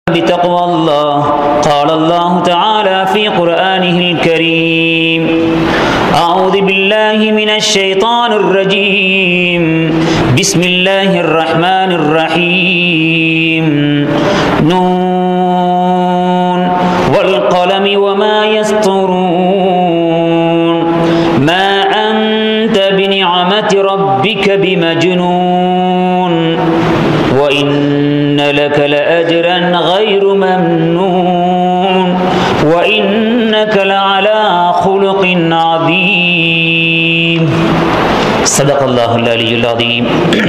بتقوى الله قال الله تعالى في قرآنه الكريم أعوذ بالله من الشيطان الرجيم بسم الله الرحمن الرحيم نون والقلم وما يسطرون ما أنت بنعمة ربك بمجنون وإن لك لأجرا غير ممنون وإنك لعلى خلق عظيم صدق الله العلي العظيم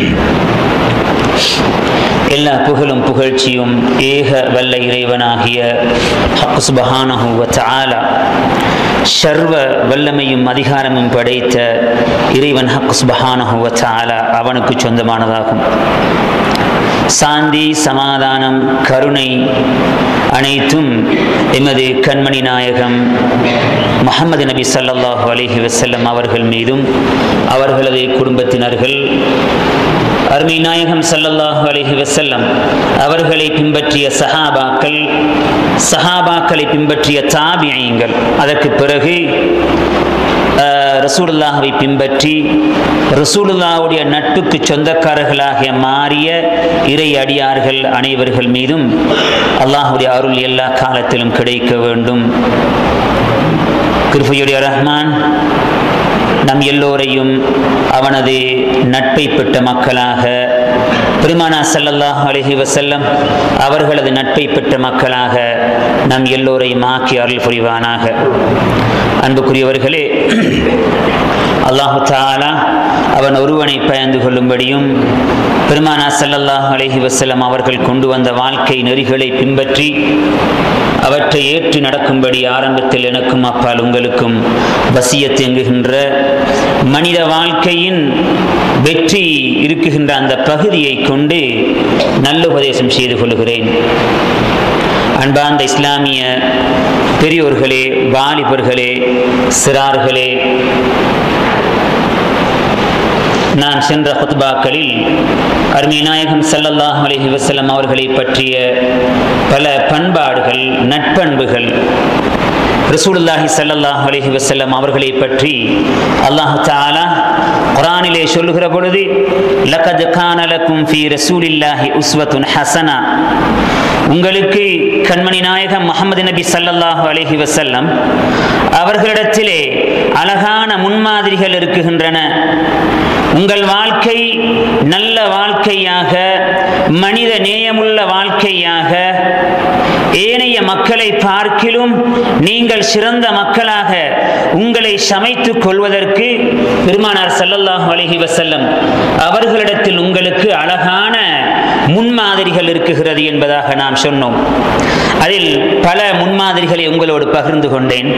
எல்லா புகழும் புகழ்ச்சியும் ஏக வல்ல இறைவனாகிய ஹக்கு சுபஹானஹு வ தஆலா சர்வ வல்லமையும் அதிகாரமும் படைத்த இறைவன் ஹக்கு சுபஹானஹு வ தஆலா அவனுக்கு சொந்தமானதாகும் சாந்தி சமாதானம் கருணை அனைத்தும் எமது கண்மணி நாயகம் முகமது நபி ஸல்லல்லாஹு அலைஹி வஸல்லம் அவர்கள் மீதும் அவர்களது குடும்பத்தினர்கள் அருமை நாயகம் ஸல்லல்லாஹு அலைஹி வஸல்லம் அவர்களை பின்பற்றிய சஹாபாக்கள் சஹாபாக்களை பின்பற்றிய தாபியங்கள் அதற்கு பிறகு ரசூலுல்லாஹவை பின்பற்றி ரசூலுல்லாவுடைய நட்புக்கு சொந்தக்காரர்களாக மாறிய இறை அடியார்கள் அனைவர்கள் மீதும் அல்லாஹுடைய அருள் எல்லா காலத்திலும் கிடைக்க வேண்டும் கிருபையுடைய ரஹ்மான் நம் எல்லோரையும் அவனது நட்பை பெற்ற மக்களாக பெருமானா சல்லல்லாஹ் அலஹி வசல்லம் அவர்களது நட்பை பெற்ற மக்களாக நம் எல்லோரையும் ஆக்கி அருள் புரிவானாக அன்புக்குரியவர்களே அல்லாஹு தாலா அவன் ஒருவனை பயந்து கொள்ளும்படியும் பெருமானா சல்லல்லாஹ் அலஹி வசல்லம் அவர்கள் கொண்டு வந்த வாழ்க்கை நெறிகளை பின்பற்றி அவற்றை ஏற்று நடக்கும்படி ஆரம்பத்தில் எனக்கும் அப்பால் உங்களுக்கும் வசியத் எங்குகின்ற மனித வாழ்க்கையின் வெற்றி இருக்குகின்ற அந்த பகுதியை கொண்டு நல்ல உபதேசம் செய்து கொள்கிறேன் அன்பார்ந்த இஸ்லாமிய பெரியோர்களே வாலிபர்களே சிறார்களே நான் சென்ற ஹுத்பாக்களில் அருமை நாயகம் சல்லல்லாஹ் அலஹி வசல்லம் அவர்களை பற்றிய பல பண்பாடுகள் நட்பண்புகள் ரசூலுல்லாஹி சல்லல்லாஹ் அலஹி வசல்லம் அவர்களை பற்றி அல்லாஹு தாலா குரானிலே சொல்லுகிற பொழுது லகத் கானலக்கும் ஃபி ரசூலில்லாஹி உஸ்வத்துன் ஹசனா உங்களுக்கு கண்மணி நாயகம் முகமது நபி சல்லல்லாஹு அலஹி வசல்லம் அவர்களிடத்திலே அழகான முன்மாதிரிகள் இருக்குகின்றன உங்கள் வாழ்க்கை நல்ல வாழ்க்கையாக மனித நேயமுள்ள வாழ்க்கையாக ஏனைய மக்களை பார்க்கிலும் நீங்கள் சிறந்த மக்களாக உங்களை சமைத்துக் கொள்வதற்கு பெருமானார் சல்லல்லாஹு அலஹி வசல்லம் அவர்களிடத்தில் உங்களுக்கு அழகான முன்மாதிரிகள் இருக்குகிறது என்பதாக நாம் சொன்னோம் அதில் பல முன்மாதிரிகளை உங்களோடு பகிர்ந்து கொண்டேன்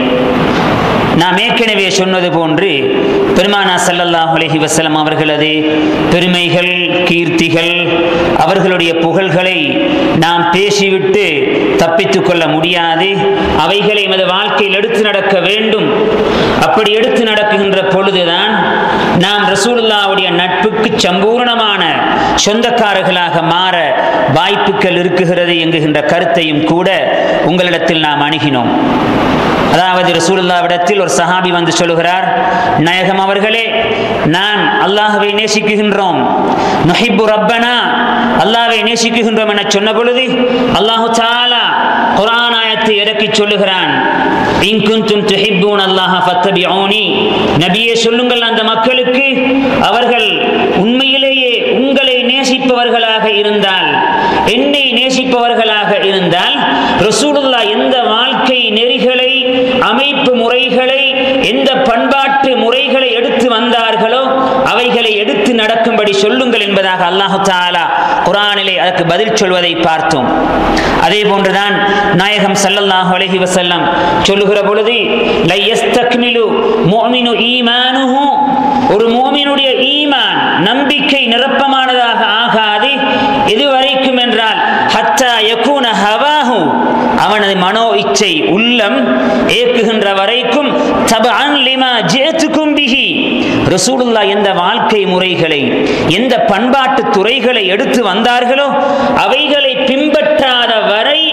நாம் ஏற்கனவே சொன்னது போன்று பெருமானா சல்லல்லாஹ் அலஹி வசலம் அவர்களது பெருமைகள் கீர்த்திகள் அவர்களுடைய புகழ்களை நாம் பேசிவிட்டு தப்பித்து கொள்ள முடியாது அவைகளை எமது வாழ்க்கையில் எடுத்து நடக்க வேண்டும் அப்படி எடுத்து நடக்குகின்ற பொழுதுதான் நாம் ரசூலுல்லாவுடைய நட்புக்கு சம்பூர்ணமான சொந்தக்காரர்களாக மாற வாய்ப்புகள் இருக்குகிறது என்கின்ற கருத்தையும் கூட உங்களிடத்தில் நாம் அணுகினோம் அதாவது ரசூலுல்லாவிடத்தில் ஒரு சஹாபி வந்து சொல்லுகிறார் நாயகம் அவர்களே நான் அல்லாஹுவை நேசிக்குகின்றோம் நொஹிப்பு ரப்பனா அல்லாவை நேசிக்குகின்றோம் என சொன்ன பொழுது அல்லாஹு தாலா குரானாயத்தை இறக்கி சொல்லுகிறான் இன்குந்தும் துஹிப்பூன் அல்லாஹ ஃபத்தபிஊனி நபியே சொல்லுங்கள் அந்த மக்களுக்கு அவர்கள் உண்மையிலேயே உங்களை நேசிப்பவர்களாக இருந்தால் என்னை நேசிப்பவர்களாக இருந்தால் ரசூலுல்லா எந்த வாழ்க்கை நெறிகளை அமைப்பு முறைகளை எந்த பண்பாட்டு முறைகளை எடுத்து வந்தார்களோ அவைகளை எடுத்து நடக்கும்படி சொல்லுங்கள் என்பதாக அல்லாஹு தாலா குரானிலே அதற்கு பதில் சொல்வதை பார்த்தோம் அதே போன்றுதான் நாயகம் சல்லல்லாஹு அலஹி வசல்லம் சொல்லுகிற பொழுது லையஸ்தக்மிலு மோமினு ஈமானுஹு ஒரு மோமினுடைய ஈமான் நம்பிக்கை நிரப்பமானதாக ஆகாது எதுவரைக்கும் என்றால் ஹத்தா யகூன ஹவாஹு அவனது மனோ இச்சை உள்ளம் ஏக்குகின்ற வரைக்கும் தபஅன் லிமா ஜேத்துக்கும் பிஹி ரசூலுல்லா எந்த வாழ்க்கை முறைகளை எந்த பண்பாட்டு துறைகளை எடுத்து வந்தார்களோ அவைகளை பின்பற்றாத வரை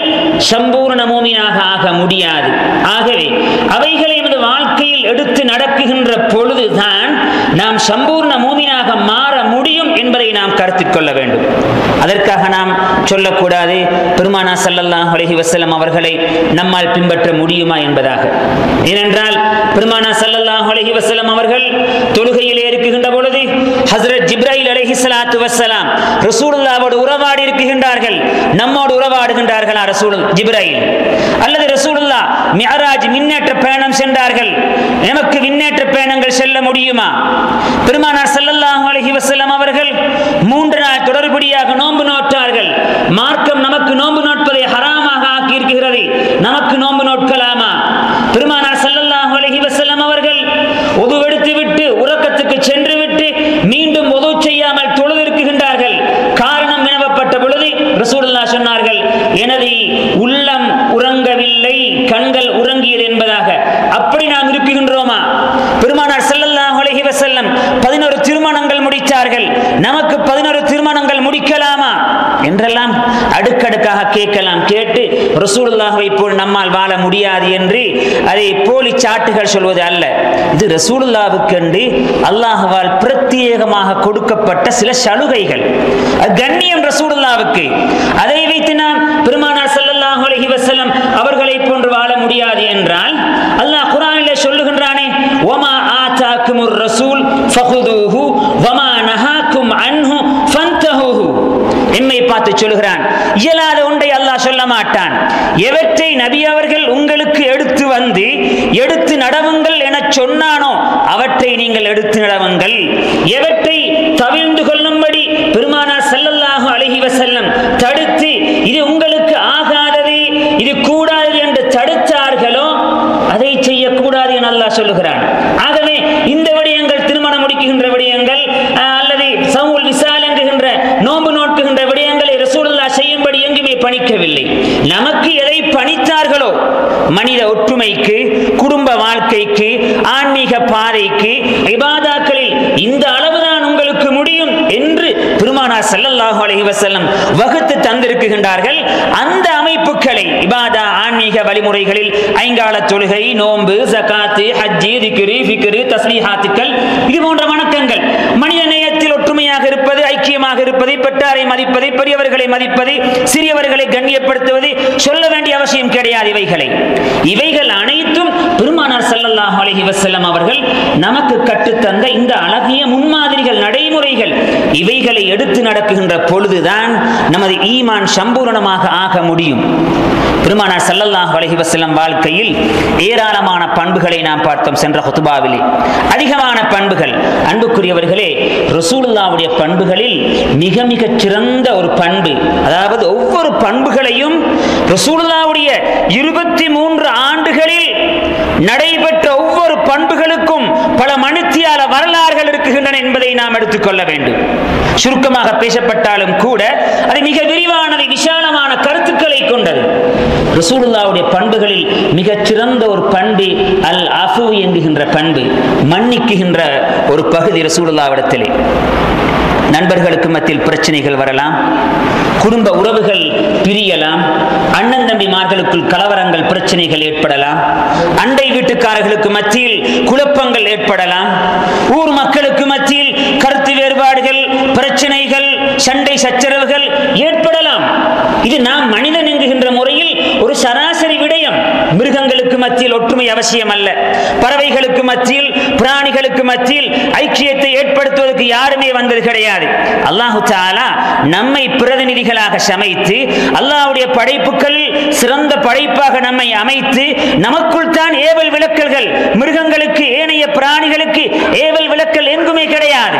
சம்பூர்ண மூமினாக ஆக முடியாது ஆகவே அவைகளை எமது வாழ்க்கையில் எடுத்து நடக்குகின்ற பொழுதுதான் நாம் சம்பூர்ண மூமினாக மாற முடியும் என்பதை நாம் கருத்தில் கொள்ள வேண்டும் அதற்காக நாம் சொல்லக்கூடாது பெருமானா ஸல்லல்லாஹு அலைஹி வஸல்லம் அவர்களை நம்மால் பின்பற்ற முடியுமா என்பதாக ஏனென்றால் பெருமானா ஸல்லல்லாஹு அலைஹி வஸல்லம் அவர்கள் தொழுகையிலே இருக்குகின்ற பொழுது ஹஸ்ரத் ஜிப்ராயில் அலைஹி ஸலாத்து வஸ்ஸலாம் ரசூலுல்லாவோடு உறவாடி இருக்குகின்றார்கள் நம்மோடு உறவாடுகின்றார்களா ரசூல் ஜிப்ராயில் அல்லது ரசூலுல்லா மிஅராஜ் மின்னேற்ற பயணம் சென்றார்கள் நமக்கு விண்ணேற்ற பயணங்கள் செல்ல முடியுமா பெருமானார் ஸல்லல்லாஹு அலைஹி வஸல்லம் அவர்கள் மூன்று நாள் தொடர்படியாக நோன்பு நோற்றார்கள் மார்க்கம் நமக்கு நோன்பு நோட்பதை ஹராமாக ஆக்கி இருக்கிறது நமக்கு நோன்பு நோட்கலாமா பெருமானார் ஸல்லல்லாஹு அலைஹி வஸல்லம் அவர்கள் உதுவெடுத்து விட்டு உறக்கத்துக்கு சென்று விட்டு மீண்டும் உது செய்யாமல் தொழுதிருக்குகின்றார்கள் காரணம் வினவப்பட்ட பொழுது ரசூலுல்லாஹ் சொன்னார்கள் எனது உள்ளம் உறங்கவில்லை கண்கள் உறங்கியது என்பதாக அப்படி நாம் இருக்குகின்றோமா பெருமானார் ஸல்லல்லாஹு அலைஹி வஸல்லம் 11 திருமணங்கள் முடித்தார்கள் நமக்கு 11 திருமணங்கள் முடிக்கலாமா என்றெல்லாம் அடுக்கடுக்காக கேட்கலாம் கேட்டு ரசூலுல்லாஹை போல் நம்மால் வாழ முடியாது என்று அதை போலி சாட்டுகள் சொல்வது அல்ல இது ரசூலுல்லாவுக்கென்று அல்லாஹ்வால் பிரத்யேகமாக கொடுக்கப்பட்ட சில சலுகைகள் அது கண்ணியம் ரசூலுல்லாவுக்கு அதை வைத்து நாம் பெருமானார் ஸல்லல்லாஹு அலைஹி வஸல்லம் அவர்களை போன்று வாழ முடியாது என்றால் அல்லாஹ் குர்ஆனிலே சொல்லுகின்றானே வமா ஆதாக்குமுர் ரசூல் ஃபஹுதூஹு வமா நஹாக்கும் அன்ஹு ஃபன்தஹூஹு எம்மை பார்த்து சொல்கிறான் இயலாத ஒன்றை அல்லாஹ் சொல்ல மாட்டான் எவற்றை நபி அவர்கள் உங்களுக்கு எடுத்து வந்து எடுத்து நடவுங்கள் என சொன்னானோ அவற்றை நீங்கள் எடுத்து நடவுங்கள் எவற்றை தவிர்ந்து கொள்ளும்படி பெருமானார் ஸல்லல்லாஹு அலைஹி வஸல்லம் தடுத்து இது உங்களுக்கு ஆகாதது இது கூடாது என்று தடுத்தார்களோ அதை செய்யக்கூடாது என அல்லாஹ் சொல்லுகிறான் ஆகவே இந்த விடயங்கள் திருமணம் முடிக்குகின்ற விடயங்கள் அஹ், அல்லது சமூல் விசால் என்கின்ற நோன்பு நோக்குகின்ற விடயங்களை ரசூலுல்லாஹ் செய்யும்படி எங்குமே பணிக்கவில்லை நமக்கு எதை பணித்தார்களோ மனித ஒற்றுமைக்கு குடும்ப வாழ்க்கைக்கு ஆன்மீக பாதைக்கு இபாதாக்களில் இந்த அளவுதான் உங்களுக்கு முடியும் என்று பெருமானார் ஸல்லல்லாஹு அலைஹி வஸல்லம் வகுத்து தந்திருக்குகின்றார்கள் அந்த அமைப்புகளை இபாதா ஆன்மீக வழிமுறைகளில் ஐங்கால தொழுகை நோன்பு ஜகாத்து ஹஜ்ஜி திக்ரு ஃபிக்ரு தஸ்பீஹாத்துக்கள் இது போன்ற வணக்கங்கள் மனித நேயத்தில் ஒற்றுமையாக இருப்பது ஐக்கியமாக இருப்பது பெற்றாரை மதிப்பது பெரியவர்களை மதிப்பது சிறியவர்களை கண்ணியப்படுத்துவது சொல்ல வேண்டிய அவசியம் கிடையாது இவைகளை இவைகள் அனைத்தும் பெருமானார் ஸல்லல்லாஹு அலைஹி வஸல்லம் அவர்கள் நமக்கு கற்றுத்தந்த இந்த அழகிய முன்மாதிரிகள் நடைமுறைகள் இவைகளை எடுத்து நடக்குகின்ற பொழுதுதான் நமது ஈமான் சம்பூரணமாக ஆக முடியும் பெருமானார் ஸல்லல்லாஹு அலைஹி வஸல்லம் வாழ்க்கையில் ஏராளமான பண்புகளை நாம் பார்த்தோம் சென்ற ஹுதுபாவிலே அதிகமான பண்புகள் அன்புக்குரியவர்களே ரசூலுல்லாவுடைய பண்புகளில் மிக மிக சிறந்த ஒரு பண்பு அதாவது ஒவ்வொரு பண்புகளையும் ரசூலுல்லாவுடைய இருபத்தி மூன்று ஆண்டுகளில் நடைபெற்ற ஒவ்வொரு பண்புகளுக்கும் பல மனுத்தியால வரலாறுகள் இருக்குகின்றன என்பதை நாம் எடுத்துக்கொள்ள வேண்டும் சுருக்கமாக பேசப்பட்டாலும் கூட அது மிக விரிவானது விசாலமான கருத்துக்களை கொண்டது ரசூலுல்லாவுடைய பண்புகளில் மிகச் சிறந்த ஒரு பண்பு அல் அஃபு என்கின்ற பண்பு மன்னிக்குகின்ற ஒரு பகுதி ரசூலுல்லாவிடத்திலே நண்பர்களுக்கு மத்தியில் பிரச்சனைகள் வரலாம் குடும்ப உறவுகள் பிரியலாம் அண்ணன் தம்பிமார்களுக்குள் கலவரங்கள் பிரச்சனைகள் ஏற்படலாம் அண்டை வீட்டுக்காரர்களுக்கு மத்தியில் குழப்பங்கள் ஏற்படலாம் ஊர் மக்களுக்கு மத்தியில் கருத்து வேறுபாடுகள் பிரச்சனைகள் சண்டை சச்சரவுகள் ஏற்படலாம் இது நாம் மனிதன் என்கின்ற முறையில் ஒரு சராசரி விடயம் மிருகங்களுக்கு மத்தியில் ஒற்றுமை அவசியம் அல்ல பறவைகளுக்கு மத்தியில் பிராணிகளுக்கு மத்தியில் ஐக்கியத்தை ஏற்படுத்துவதற்கு யாருமே வந்தது கிடையாது அல்லாஹு தாலா நம்மை பிரதிநிதிகளாக சமைத்து அல்லாஹ்வுடைய படைப்புகள் சிறந்த படைப்பாக நம்மை அமைத்து நமக்குள் தான் ஏவல் விளக்கல்கள் மிருகங்களுக்கு ஏனைய பிராணிகளுக்கு ஏவல் விளக்கல் எங்குமே கிடையாது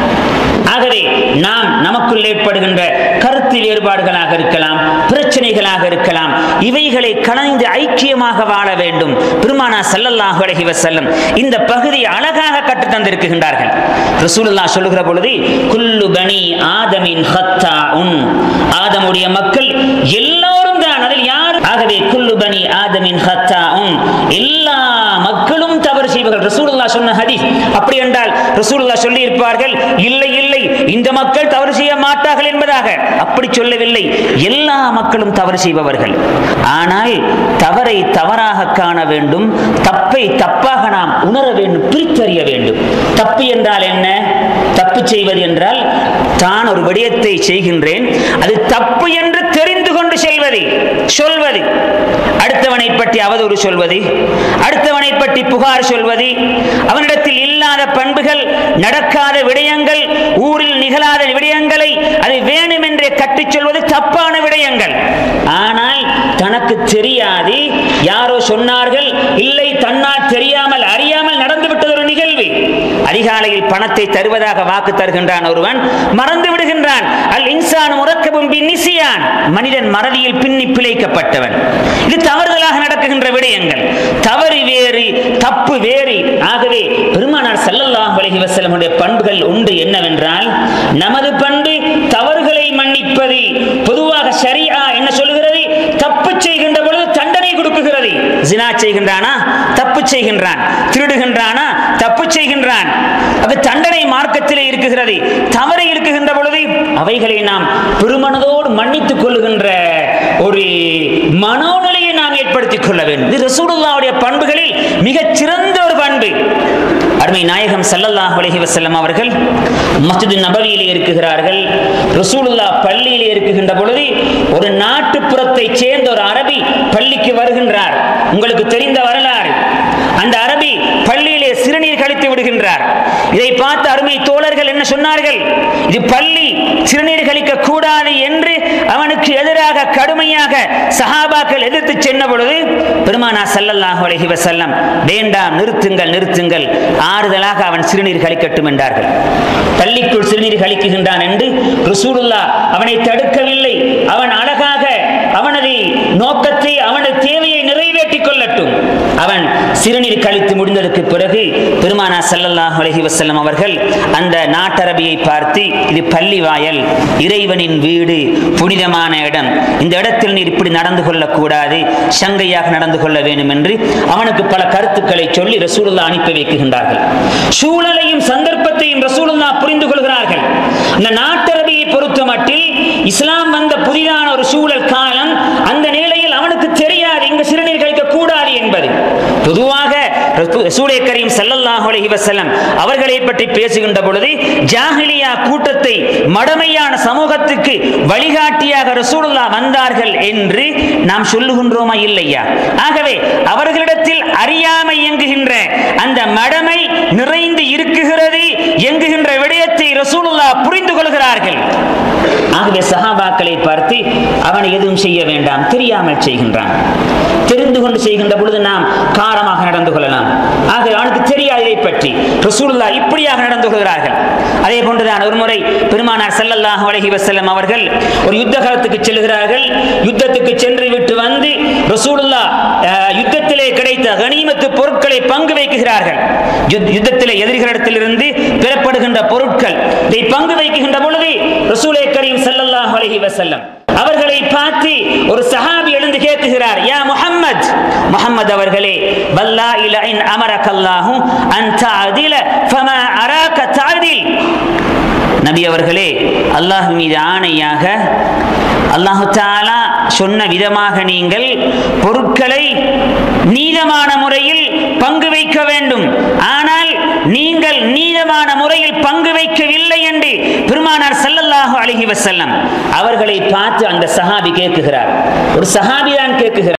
ஆகவே நாம் நமக்குள் ஏற்படுகின்ற கருத்து வேறுபாடுகளாக இருக்கலாம் பிரச்சனைகளாக இருக்கலாம் இவைகளை கலைந்து ஐக்கியமாக வாழ வேண்டும் பெருமானா ஸல்லல்லாஹு அலைஹி வஸல்லம் இந்த பகுதியை அழகாக கற்றுத் தந்திருக்கின்றார்கள் ரசூலுல்லாஹ் சொல்லுகிற பொழுது குல்லு பனி ஆதமின் ஹத்தாஉன் ஆதமுடைய மக்கள் எல்லோரும் தான் அதில் யார் ஆகவே குல்லு பனி ஆதமின் ஹத்தாஉன் எல்லா மக்களும் தவறு செய்வார்கள் ரசூலுல்லாஹ் சொன்ன ஹதீஸ் அப்படி என்றால் ரசூலுல்லாஹ் சொல்லி இருப்பார்கள் இல்லை இல்லை இந்த மக்கள் தவறு செய்ய மாட்டார்கள் என்பதாக அப்படி சொல்லவில்லை எல்லா மக்களும் தவறு செய்பவர்கள் ஆனால் தவறை தவறாக காண வேண்டும் தப்பை தப்பாக நாம் உணர வேண்டும் பிரித்தறிய வேண்டும் தப்பு என்றால் என்ன தப்பு செய்வது என்றால் தான் ஒரு விடயத்தை செய்கின்றேன் அது தப்பு என்று தெரிந்து கொண்டு செல்வது சொல்வது அடுத்தவனை பற்றி அவதூறு சொல்வது அடுத்தவனை பற்றி புகார் சொல்வது அவனிடத்தில் இல்லாத பண்புகள் நடக்காத விடயங்கள் ஊரில் நிகழாத விடயங்களை அது வேணுமென்றே கட்டிச் சொல்வது தப்பான விடயங்கள் ஆனால் தனக்கு தெரியாது யாரோ சொன்னார்கள் இல்லை தன்னால் தெரியாமல் அறியாமல் நடந்துவிட்டது ஒரு நிகழ்வு அதிகாலையில் பணத்தை தருவதாக வாக்கு தருகின்றான் ஒருவன் மறந்து விடுகின்றான் அல் இன்சான் முறக்கபும் பின்னிசியான் மனிதன் மறதியில் பின்னி பிழைக்கப்பட்டவன் இது தவறுதலாக நடக்குகின்ற விடயங்கள் தவறு வேறு தப்பு வேறு ஆகவே பெருமானார் ஸல்லல்லாஹு அலைஹி வஸல்லமுடைய பண்புகள் உண்டு என்னவென்றால் நமது பண்பு தவறுகளை மன்னிப்பது பொதுவாக ஷரீஆ என்ன சொல்லுகிறது தப்பு செய்கின்ற பொழுது தண்டனை கொடுக்குகிறது ஜினா செய்கின்றானா தப்பு செய்கின்றான் திருடுகின்றானா தப்பு செய்கின்றான் அது தண்டனை மார்க்கத்திலே இருக்குகிறது தவறு இருக்குகின்ற பொழுது அவைகளை நாம் பெருமனதோடு மன்னித்துக் கொள்ளுகின்ற ஒரு மனோநிலையை நாம் ஏற்படுத்திக் கொள்ள வேண்டும் இது ரசூலுல்லாவுடைய பண்புகளில் மிகச் சிறந்த ஒரு பண்பு அருமை நாயகம் ஸல்லல்லாஹு அலைஹி வஸல்லம் அவர்கள் மஸ்ஜித் நபவியிலே இருக்குகிறார்கள் ரசூலுல்லாஹ் பள்ளியிலே இருக்குகின்ற பொழுது ஒரு நாட்டுப்புறத்தைச் சேர்ந்த ஒரு அரபி பள்ளிக்கு வருகின்றார் உங்களுக்கு தெரிந்த வரலாறு அந்த அரபி பள்ளியிலே சிறுநீர் கழித்து விடுகின்றார் இதை பார்த்து அருமை தோழர்கள் என்ன சொன்னார்கள் இது பள்ளி சிறுநீர் கழிக்க கூடாது என்று அவனுக்கு எதிராக கடுமையாக சஹாபாக்கள் எதிர்த்து சென்ற பொழுது பெருமானா ஸல்லல்லாஹு அலைஹி வஸல்லம் வேண்டாம் நிறுத்துங்கள் நிறுத்துங்கள் ஆறுதலாக அவன் சிறுநீர் கழிக்கட்டும் என்றார்கள் பள்ளிக்குள் சிறுநீர் கழிக்குகின்றான் என்று ரசூலுல்லாஹ் அவனை தடுக்கவில்லை அவன் அழகாக அவனது நோக்கத்தை அவனது தேவையை நிறைவேற்றிக் கொள்ளட்டும் அவன் சிறுநீர் கழித்து முடிந்ததற்கு பிறகு பெருமானா ஸல்லல்லாஹு அலைஹி வஸல்லம் அவர்கள் அந்த நாட்டரபியை பார்த்து இது பள்ளி வாயல் இறைவனின் வீடு புனிதமான இடம் இந்த இடத்தில் நீர் இப்படி நடந்து கொள்ளக்கூடாது சங்கையாக நடந்து கொள்ள வேண்டும் என்று அவனுக்கு பல கருத்துக்களை சொல்லி ரசூலுல்லா அனுப்பி வைக்குகின்றார்கள் சூழலையும் சந்தர்ப்பத்தையும் ரசூலுல்லா புரிந்து கொள்கிறார்கள் இந்த நாட்டரபியை பொறுத்த மட்டில் இஸ்லாம் வந்த புதிதான ஒரு சூழல் காலம் அந்த நிலையில் அவனுக்கு தெரியாது இங்கு சிறுநீர் கழிக்க கூடாது என்பது பொதுவாக ரசூலை கரீம் ஸல்லல்லாஹு அலைஹி வஸல்லம் அவர்களை பற்றி பேசுகின்ற பொழுது ஜாஹிலியா கூட்டத்தை மடமையான சமூகத்துக்கு வழிகாட்டியாக ரசூலுல்லாஹ் வந்தார்கள் என்று நாம் சொல்லுகின்றோமா இல்லையா ஆகவே அவர்களிடத்தில் அறியாமை எங்குகின்ற அந்த மடமை நிறைந்து இருக்குகிறது எங்குகின்ற விடயத்தை ரசூலுல்லாஹ் புரிந்து கொள்கிறார்கள் ஆகவே சஹாபாக்களை பார்த்து அவனை எதுவும் செய்ய வேண்டாம் தெரியாமல் செய்கின்றான் தெரிந்து கொண்டு செய்கின்ற பொழுது நாம் காரமாக நடந்து கொள்ளலாம் ஆகவே அவனுக்கு தெரியாது இதை பற்றி ரசூலுல்லாஹ் இப்படியாக நடந்து கொள்கிறார்கள் அதே போன்றுதான் ஒரு முறை பெருமானார் ஸல்லல்லாஹு அலைஹி வஸல்லம் அவர்கள் ஒரு யுத்த காலத்துக்கு செல்கிறார்கள் யுத்தத்துக்கு சென்று விட்டு வந்து ரசூலுல்லாஹ் அஹ், யுத்தத்திலே கிடைத்த கனிமத்து பொருட்களை பங்கு வைக்குகிறார்கள் யுத்- யுத்தத்திலே எதிரிகளிடத்திலிருந்து பெறப்படுகின்ற பொருட்கள் இதை பங்கு வைக்குகின்ற பொழுது ரசூலே கரீம் ஸல்லல்லாஹு அலைஹி வஸல்லம் அவர்களை பார்த்து ஒரு சஹாபி எழுந்து கேட்குகிறார் யா முஹம்மத் முஹம்மது அவர்களே வல்லா இல இன் அமரக்கல்லாஹு அன் தஅதில ஃபமா அராக தஅதில் நபி அவர்களே அல்லாஹ் மீது ஆணையாக அல்லாஹு தாலா சொன்ன விதமாக நீங்கள் பொருட்களை நீதமான முறையில் பங்கு வைக்க வேண்டும் ஆனால் நீங்கள் நீதமான முறையில் பங்கு வைக்கவில்லை என்று பெருமானார் ஸல்லல்லாஹு அலைஹி வஸல்லம் அவர்களை பார்த்து அந்த சஹாபி கேட்குகிறார் ஒரு சஹாபி தான் கேட்குகிறார்